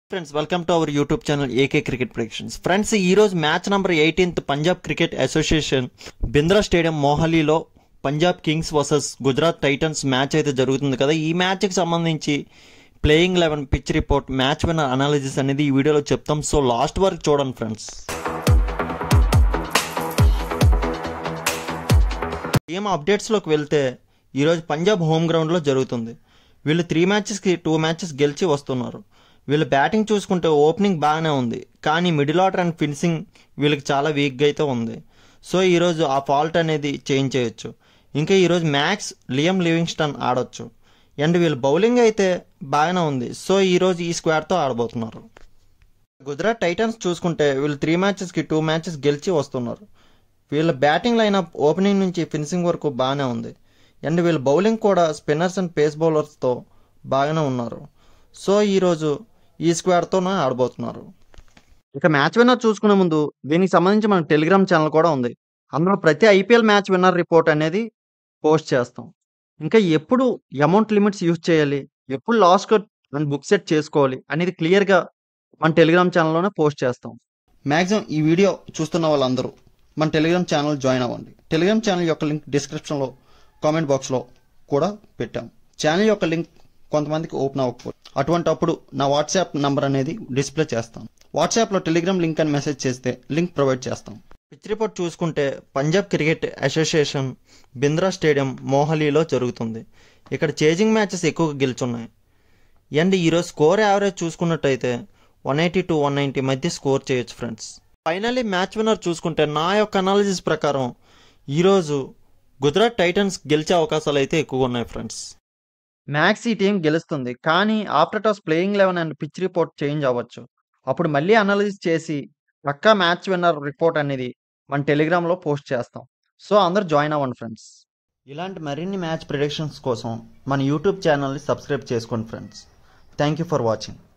friends welcome to our YouTube channel AK cricket predictions friends ఈ రోజు match number eighteenth Punjab cricket association Bindra stadium మోహాలీలో Punjab Kings versus Gujarat Titans match అయితే జరుగుతుంది కదా ఈ మ్యాచ్కి సంబంధించి playing eleven pitch report match winner analysis అనేది ఈ వీడియోలో చెప్తాం సో లాస్ట్ వరకు చూడండి ఫ్రెండ్స్ గేమ్ అప్డేట్స్లోకి వెళ్తే ఈరోజు పంజాబ్ హోమ్ గ్రౌండ్లో జరుగుతుంది వీళ్ళు త్రీ మ్యాచెస్కి టూ మ్యాచెస్ గెలిచి వస్తున్నారు వీళ్ళు బ్యాటింగ్ చూసుకుంటే ఓపెనింగ్ బాగానే ఉంది కానీ మిడిల్ ఆర్డర్ అండ్ ఫినిషింగ్ వీళ్ళకి చాలా వీక్గా అయితే ఉంది సో ఈరోజు ఆ ఫాల్ట్ అనేది చేంజ్ చేయొచ్చు ఇంకా ఈరోజు మ్యాక్స్ లియం లివింగ్స్టన్ ఆడొచ్చు అండ్ వీళ్ళ బౌలింగ్ అయితే బాగానే ఉంది సో ఈరోజు ఈ స్క్వాడ్తో ఆడబోతున్నారు గుజరాత్ టైటన్స్ చూసుకుంటే వీళ్ళు త్రీ మ్యాచెస్కి టూ మ్యాచెస్ గెలిచి వస్తున్నారు వీళ్ళ బ్యాటింగ్ లైనప్ ఓపెనింగ్ నుంచి ఫినిషింగ్ వరకు బాగానే ఉంది అండ్ వీళ్ళ బౌలింగ్ కూడా స్పిన్నర్స్ అండ్ పేస్ బౌలర్స్తో బాగానే ఉన్నారు సో ఈరోజు ఈ స్క్వాడ్తోనే ఆడబోతున్నారు ఇక మ్యాచ్ విన్నర్ చూసుకునే ముందు దీనికి సంబంధించి మన టెలిగ్రామ్ ఛానల్ కూడా ఉంది అందులో ప్రతి ఐపీఎల్ మ్యాచ్ విన్నర్ రిపోర్ట్ అనేది పోస్ట్ చేస్తాం ఇంకా ఎప్పుడు అమౌంట్ లిమిట్స్ యూజ్ చేయాలి ఎప్పుడు loss cut and book set చేసుకోవాలి అనేది క్లియర్గా మన టెలిగ్రామ్ ఛానల్లోనే పోస్ట్ చేస్తాం మ్యాక్సిమం ఈ వీడియో చూస్తున్న వాళ్ళందరూ మన టెలిగ్రామ్ ఛానల్ జాయిన్ అవ్వండి టెలిగ్రామ్ ఛానల్ యొక్క లింక్ డిస్క్రిప్షన్లో కామెంట్ బాక్స్లో కూడా పెట్టాం ఛానల్ యొక్క లింక్ కొంతమందికి ఓపెన్ అవ్వకపోతే అటువంటి అప్పుడు నా వాట్సాప్ నంబర్ అనేది డిస్ప్లే చేస్తాను వాట్సాప్లో టెలిగ్రామ్ లింక్ అని మెసేజ్ చేస్తే లింక్ ప్రొవైడ్ చేస్తాం పిచ్ రిపోర్ట్ చూసుకుంటే Punjab cricket association Bindra stadium మోహాలీలో జరుగుతుంది ఇక్కడ చేజింగ్ మ్యాచెస్ ఎక్కువగా గెలుచున్నాయి అండ్ ఈరోజు స్కోర్ యావరేజ్ చూసుకున్నట్టయితే one eighty to one ninety మధ్య స్కోర్ చేయొచ్చు ఫ్రెండ్స్ ఫైనల్లీ మ్యాచ్ విన్నర్ చూసుకుంటే నా యొక్క అనాలిసిస్ ప్రకారం ఈరోజు గుజరాత్ టైటన్స్ గెలిచే అవకాశాలు అయితే ఎక్కువగా ఉన్నాయి ఫ్రెండ్స్ మ్యాక్స్ ఈ టీం గెలుస్తుంది కానీ after toss playing eleven and pitch report change అవ్వచ్చు అప్పుడు మళ్ళీ అనాలిసిస్ చేసి పక్కా మ్యాచ్ విన్నర్ రిపోర్ట్ అనేది మన టెలిగ్రామ్లో పోస్ట్ చేస్తాం సో అందరు జాయిన్ అవ్వండి ఫ్రెండ్స్ ఇలాంటి మరిన్ని మ్యాచ్ ప్రిడిక్షన్స్ కోసం మన యూట్యూబ్ ఛానల్ని సబ్స్క్రైబ్ చేసుకోండి friends thank you for watching